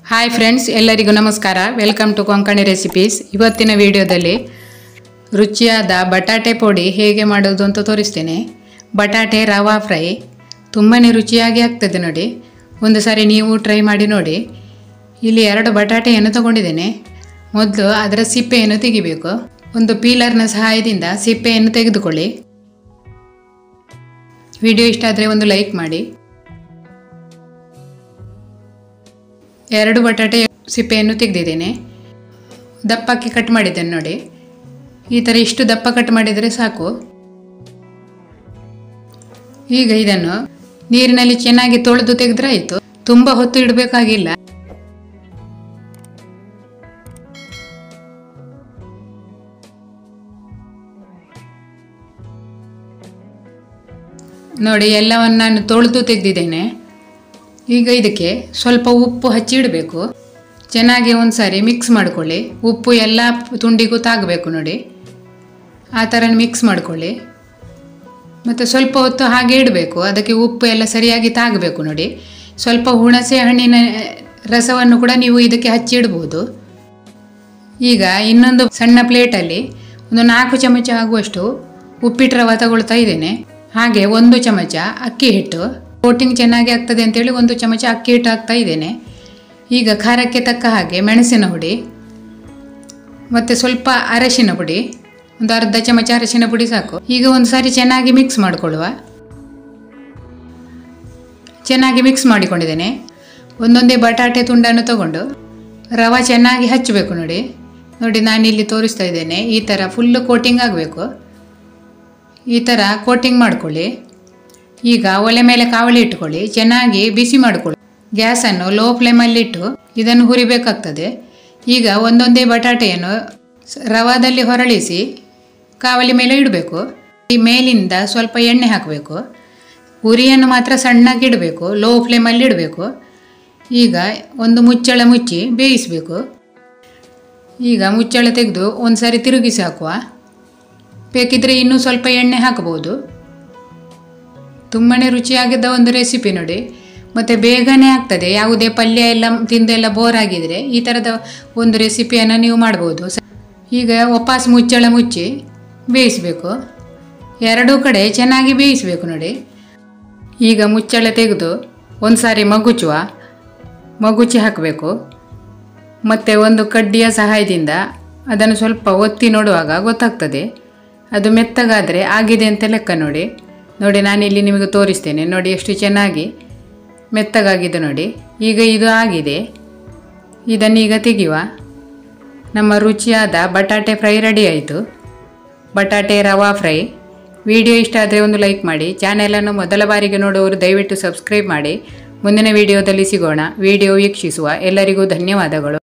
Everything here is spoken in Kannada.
ಹಾಯ್ ಫ್ರೆಂಡ್ಸ್ ಎಲ್ಲರಿಗೂ ನಮಸ್ಕಾರ ವೆಲ್ಕಮ್ ಟು ಕೊಂಕಣಿ ರೆಸಿಪೀಸ್ ಇವತ್ತಿನ ವಿಡಿಯೋದಲ್ಲಿ ರುಚಿಯಾದ ಬಟಾಟೆ ಪುಡಿ ಹೇಗೆ ಮಾಡೋದು ಅಂತ ತೋರಿಸ್ತೇನೆ ಬಟಾಟೆ ರವಾ ಫ್ರೈ ತುಂಬಾ ರುಚಿಯಾಗಿ ಆಗ್ತದೆ ನೋಡಿ ಒಂದು ಸಾರಿ ನೀವು ಟ್ರೈ ಮಾಡಿ ನೋಡಿ ಇಲ್ಲಿ ಎರಡು ಬಟಾಟೆಯನ್ನು ತಗೊಂಡಿದ್ದೇನೆ ಮೊದಲು ಅದರ ಸಿಪ್ಪೆಯನ್ನು ತೆಗಿಬೇಕು ಒಂದು ಪೀಲರ್ನ ಸಹಾಯದಿಂದ ಸಿಪ್ಪೆಯನ್ನು ತೆಗೆದುಕೊಳ್ಳಿ ವಿಡಿಯೋ ಇಷ್ಟ ಆದರೆ ಒಂದು ಲೈಕ್ ಮಾಡಿ ಎರಡು ಬಟಾಟೆ ಸಿಪ್ಪೆಯನ್ನು ತೆಗೆದಿದ್ದೇನೆ ದಪ್ಪಕ್ಕೆ ಕಟ್ ಮಾಡಿದ್ದೇನೆ ನೋಡಿ ಈ ಥರ ಇಷ್ಟು ದಪ್ಪ ಕಟ್ ಮಾಡಿದರೆ ಸಾಕು ಈಗ ಇದನ್ನು ನೀರಿನಲ್ಲಿ ಚೆನ್ನಾಗಿ ತೊಳೆದು ತೆಗೆದ್ರೆ ಆಯಿತು ತುಂಬ ಹೊತ್ತು ಇಡಬೇಕಾಗಿಲ್ಲ ನೋಡಿ ಎಲ್ಲವನ್ನು ನಾನು ತೊಳೆದು ತೆಗೆದಿದ್ದೇನೆ ಈಗ ಇದಕ್ಕೆ ಸ್ವಲ್ಪ ಉಪ್ಪು ಹಚ್ಚಿ ಇಡಬೇಕು ಚೆನ್ನಾಗಿ ಒಂದು ಸಾರಿ ಮಿಕ್ಸ್ ಮಾಡ್ಕೊಳ್ಳಿ ಉಪ್ಪು ಎಲ್ಲ ತುಂಡಿಗೂ ತಾಗಬೇಕು ನೋಡಿ ಆ ಥರ ಮಿಕ್ಸ್ ಮಾಡ್ಕೊಳ್ಳಿ ಮತ್ತು ಸ್ವಲ್ಪ ಹೊತ್ತು ಹಾಗೆ ಇಡಬೇಕು ಅದಕ್ಕೆ ಉಪ್ಪು ಎಲ್ಲ ಸರಿಯಾಗಿ ತಾಗಬೇಕು ನೋಡಿ ಸ್ವಲ್ಪ ಹುಣಸೆ ಹಣ್ಣಿನ ರಸವನ್ನು ಕೂಡ ನೀವು ಇದಕ್ಕೆ ಹಚ್ಚಿ ಇಡ್ಬೋದು ಈಗ ಇನ್ನೊಂದು ಸಣ್ಣ ಪ್ಲೇಟಲ್ಲಿ ಒಂದು ನಾಲ್ಕು ಚಮಚ ಆಗುವಷ್ಟು ಉಪ್ಪಿಟ್ಟು ರವ ತಗೊಳ್ತಾ ಇದ್ದೇನೆ ಹಾಗೆ ಒಂದು ಚಮಚ ಅಕ್ಕಿ ಹಿಟ್ಟು ಕೋಟಿಂಗ್ ಚೆನ್ನಾಗಿ ಆಗ್ತದೆ ಅಂತೇಳಿ ಒಂದು ಚಮಚ ಅಕ್ಕಿ ಹಿಟ್ಟು ಹಾಕ್ತಾ ಇದ್ದೇನೆ ಈಗ ಖಾರಕ್ಕೆ ತಕ್ಕ ಹಾಗೆ ಮೆಣಸಿನ ಹುಡಿ ಮತ್ತು ಸ್ವಲ್ಪ ಅರಶಿನ ಪುಡಿ ಒಂದು ಅರ್ಧ ಚಮಚ ಅರಶಿನ ಪುಡಿ ಸಾಕು ಈಗ ಒಂದು ಸಾರಿ ಚೆನ್ನಾಗಿ ಮಿಕ್ಸ್ ಮಾಡಿಕೊಳ್ಳುವ ಚೆನ್ನಾಗಿ ಮಿಕ್ಸ್ ಮಾಡಿಕೊಂಡಿದ್ದೇನೆ ಒಂದೊಂದೇ ಬಟಾಟೆ ತುಂಡನ್ನು ತಗೊಂಡು ರವೆ ಚೆನ್ನಾಗಿ ಹಚ್ಚಬೇಕು ನೋಡಿ ನೋಡಿ ನಾನಿಲ್ಲಿ ತೋರಿಸ್ತಾ ಇದ್ದೇನೆ ಈ ಥರ ಫುಲ್ಲು ಕೋಟಿಂಗ್ ಆಗಬೇಕು ಈ ಥರ ಕೋಟಿಂಗ್ ಮಾಡ್ಕೊಳ್ಳಿ ಈಗ ಒಲೆ ಮೇಲೆ ಕಾವಲಿ ಇಟ್ಕೊಳ್ಳಿ ಚೆನ್ನಾಗಿ ಬಿಸಿ ಮಾಡಿಕೊಳ್ಳಿ ಗ್ಯಾಸನ್ನು ಲೋ ಫ್ಲೇಮಲ್ಲಿಟ್ಟು ಇದನ್ನು ಹುರಿಬೇಕಾಗ್ತದೆ ಈಗ ಒಂದೊಂದೇ ಬಟಾಟೆಯನ್ನು ಸ- ರವಾದಲ್ಲಿ ಹೊರಳಿಸಿ ಕಾವಲಿ ಮೇಲೆ ಇಡಬೇಕು ಈ ಮೇಲಿಂದ ಸ್ವಲ್ಪ ಎಣ್ಣೆ ಹಾಕಬೇಕು ಉರಿಯನ್ನು ಮಾತ್ರ ಸಣ್ಣಗೆ ಇಡಬೇಕು ಲೋ ಫ್ಲೇಮಲ್ಲಿ ಇಡಬೇಕು ಈಗ ಒಂದು ಮುಚ್ಚಳ ಮುಚ್ಚಿ ಬೇಯಿಸಬೇಕು ಈಗ ಮುಚ್ಚಳ ತೆಗೆದು ಒಂದು ಸಾರಿ ತಿರುಗಿಸಿ ಹಾಕುವ ಬೇಕಿದ್ರೆ ಇನ್ನೂ ಸ್ವಲ್ಪ ಎಣ್ಣೆ ಹಾಕಬಹುದು ತುಂಬಾ ರುಚಿಯಾಗಿದ್ದ ಒಂದು ರೆಸಿಪಿ ನೋಡಿ ಮತ್ತು ಬೇಗನೆ ಆಗ್ತದೆ ಯಾವುದೇ ಪಲ್ಯ ಎಲ್ಲ ತಿಂದು ಎಲ್ಲ ಬೋರ್ ಆಗಿದರೆ ಈ ಥರದ ಒಂದು ರೆಸಿಪಿಯನ್ನು ನೀವು ಮಾಡ್ಬೋದು ಸ- ಈಗ ವಾಪಸ್ ಮುಚ್ಚಳ ಮುಚ್ಚಿ ಬೇಯಿಸಬೇಕು ಎರಡೂ ಕಡೆ ಚೆನ್ನಾಗಿ ಬೇಯಿಸಬೇಕು ನೋಡಿ ಈಗ ಮುಚ್ಚಳ ತೆಗೆದು ಒಂದು ಸಾರಿ ಮಗುಚುವ ಮಗುಚಿ ಹಾಕಬೇಕು ಮತ್ತು ಒಂದು ಕಡ್ಡಿಯ ಸಹಾಯದಿಂದ ಅದನ್ನು ಸ್ವಲ್ಪ ಒತ್ತಿ ನೋಡುವಾಗ ಗೊತ್ತಾಗ್ತದೆ ಅದು ಮೆತ್ತಗಾದರೆ ಆಗಿದೆ ಅಂತ ಲೆಕ್ಕ ನೋಡಿ ನೋಡಿ ನಾನಿಲ್ಲಿ ನಿಮಗೆ ತೋರಿಸ್ತೇನೆ ನೋಡಿ ಎಷ್ಟು ಚೆನ್ನಾಗಿ ಮೆತ್ತಗಾಗಿದೆ ನೋಡಿ ಈಗ ಇದು ಆಗಿದೆ ಇದನ್ನೀಗ ತೆಗೆಯುವ ನಮ್ಮ ರುಚಿಯಾದ ಬಟಾಟೆ ಫ್ರೈ ರೆಡಿ ಆಯಿತು ಬಟಾಟೆ ರವಾ ಫ್ರೈ ವಿಡಿಯೋ ಇಷ್ಟ ಆದರೆ ಒಂದು ಲೈಕ್ ಮಾಡಿ ಚಾನೆಲನ್ನು ಮೊದಲ ಬಾರಿಗೆ ನೋಡುವವರು ದಯವಿಟ್ಟು ಸಬ್ಸ್ಕ್ರೈಬ್ ಮಾಡಿ ಮುಂದಿನ ವಿಡಿಯೋದಲ್ಲಿ ಸಿಗೋಣ ವಿಡಿಯೋ ವೀಕ್ಷಿಸುವ ಎಲ್ಲರಿಗೂ ಧನ್ಯವಾದಗಳು